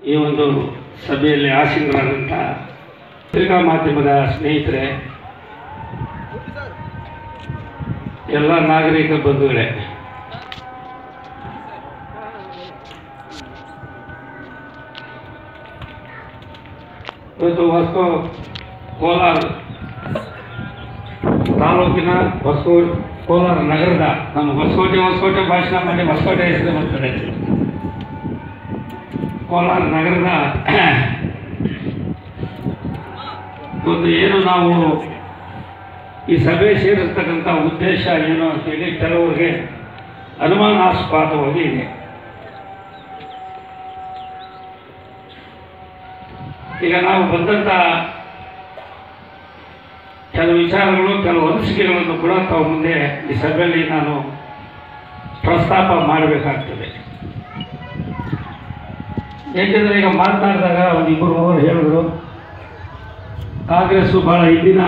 ಈ ಒಂದು ಸಭೆಯಲ್ಲಿ ಆಸೀನರಾದಂಥ ಪತ್ರಿಕಾ ಮಾಧ್ಯಮದ ಸ್ನೇಹಿತರೆ ಎಲ್ಲ ನಾಗರಿಕ ಬಂಧುಗಳೇ ಇವತ್ತು ಹೊಸ ಕೋಲಾರ ತಾಲೂಕಿನ ಹೊಸ ಕೋಲಾರ ನಗರದ ನಮ್ಮ ಹೊಸಕೋಟೆ ಹೊಸಕೋಟೆ ಭಾಷಣ ಮಾಡಿ ಹೊಸಕೋಟೆ ಹೆಸರು ಬರ್ತದೆ ಕೋಲಾರ ನಗರದ ಒಂದು ಏನು ನಾವು ಈ ಸಭೆ ಸೇರಿರ್ತಕ್ಕಂಥ ಉದ್ದೇಶ ಏನು ಅಂತೇಳಿ ಕೆಲವರಿಗೆ ಅನುಮಾನಾಸ್ಪದವಾಗಿ ಇದೆ ಈಗ ನಾವು ಬಂದಂಥ ಕೆಲವು ವಿಚಾರಗಳು ಕೆಲವು ಅನಿಸಿಕೆಗಳನ್ನು ಕೂಡ ತಾವು ಮುಂದೆ ಈ ಸಭೆಯಲ್ಲಿ ನಾನು ಪ್ರಸ್ತಾಪ ಮಾಡಬೇಕಾಗ್ತದೆ ಏಕೆಂದರೆ ಈಗ ಮಾತನಾಡಿದಾಗ ಒಂದು ಇಬ್ಬರು ಮೂವರು ಹೇಳಿದ್ರು ಕಾಂಗ್ರೆಸ್ಸು ಬಹಳ ಹಿಂದಿನ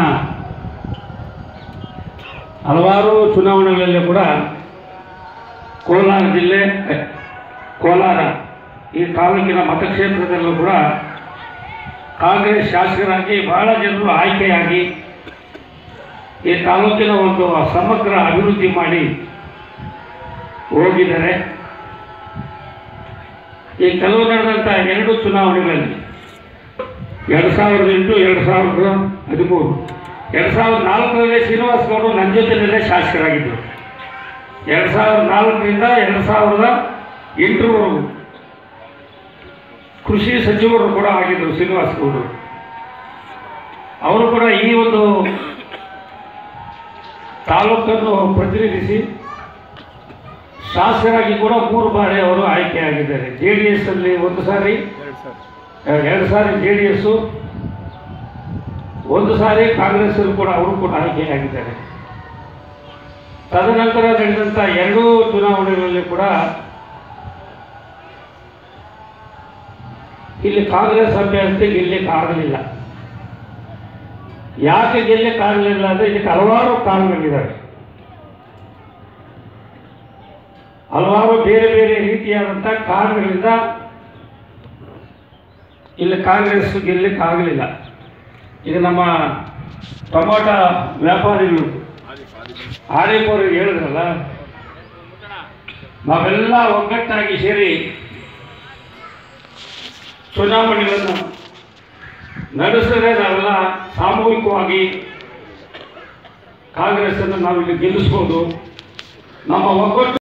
ಹಲವಾರು ಚುನಾವಣೆಗಳಲ್ಲಿ ಕೂಡ ಕೋಲಾರ ಜಿಲ್ಲೆ ಅಹ್, ಕೋಲಾರ ಈ ತಾಲೂಕಿನ ಮತಕ್ಷೇತ್ರದಲ್ಲೂ ಕೂಡ ಕಾಂಗ್ರೆಸ್ ಶಾಸಕರಾಗಿ ಬಹಳ ಜನರು ಆಯ್ಕೆಯಾಗಿ ಈ ತಾಲೂಕಿನ ಒಂದು ಸಮಗ್ರ ಅಭಿವೃದ್ಧಿ ಮಾಡಿ ಹೋಗಿದ್ದಾರೆ ಈ ಕೆಲವು ನಡೆದಂಥ ಎರಡು ಚುನಾವಣೆಗಳಲ್ಲಿ ಎರಡು ಸಾವಿರದ ಎಂಟು ಎರಡು ಸಾವಿರದ ಹದಿಮೂರು ಎರಡು ಸಾವಿರದ ನಾಲ್ಕರಲ್ಲಿ ಶ್ರೀನಿವಾಸ್ ಗೌಡರು ನನ್ನ ಜೊತೆಯಲ್ಲೇ ಶಾಸಕರಾಗಿದ್ದರು ಎರಡು ಸಾವಿರದ ನಾಲ್ಕರಿಂದ ಎರಡು ಸಾವಿರದ ಎಂಟರವರೆಗೂ ಕೃಷಿ ಸಚಿವರು ಕೂಡ ಆಗಿದ್ದರು ಶ್ರೀನಿವಾಸ್ ಗೌಡರು ಅವರು ಕೂಡ ಈ ಒಂದು ತಾಲೂಕನ್ನು ಪ್ರತಿನಿಧಿಸಿ ಶಾಸಕರಾಗಿ ಕೂಡ ಮೂರು ಬಾರಿ ಅವರು ಆಯ್ಕೆಯಾಗಿದ್ದಾರೆ ಜೆ ಡಿ ಎಸ್ ಅಲ್ಲಿ ಒಂದು ಸಾರಿ ಎರಡು ಸಾರಿ ಜೆ ಡಿ ಎಸ್ಸು ಒಂದು ಸಾರಿ ಕಾಂಗ್ರೆಸ್ ಕೂಡ ಅವರು ಕೂಡ ಆಯ್ಕೆಯಾಗಿದ್ದಾರೆ ತದನಂತರ ನಡೆದಂಥ ಎರಡೂ ಚುನಾವಣೆಗಳಲ್ಲಿ ಕೂಡ ಇಲ್ಲಿ ಕಾಂಗ್ರೆಸ್ ಅಭ್ಯರ್ಥಿ ಗೆಲ್ಲಕ್ಕೆ ಆಗಲಿಲ್ಲ ಯಾಕೆ ಗೆಲ್ಲಕ್ಕೆ ಆಗಲಿಲ್ಲ ಅಂದರೆ ಇದಕ್ಕೆ ಹಲವಾರು ಕಾರಣಗಳಿದ್ದಾವೆ ಹಲವಾರು ಬೇರೆ ಬೇರೆ ರೀತಿಯಾದಂಥ ಕಾರಣಗಳಿಂದ ಇಲ್ಲಿ ಕಾಂಗ್ರೆಸ್ ಗೆಲ್ಲಕ್ಕೆ ಆಗಲಿಲ್ಲ ಈಗ ನಮ್ಮ ಟೊಮಾಟ ವ್ಯಾಪಾರಿಗಳು ಆರಿಫ್ ಅವ್ರಿಗೆ ಹೇಳಿದ್ರಲ್ಲ ನಾವೆಲ್ಲ ಒಗ್ಗಟ್ಟಾಗಿ ಸೇರಿ ಚುನಾವಣೆಗಳನ್ನು ನಡೆಸಿದ್ರೆ ನಾವೆಲ್ಲ ಸಾಮೂಹಿಕವಾಗಿ ಕಾಂಗ್ರೆಸ್ಸನ್ನು ನಾವಿಲ್ಲಿ ಗೆಲ್ಲಿಸ್ಬೋದು ನಮ್ಮ ಒಗ್ಗಟ್ಟು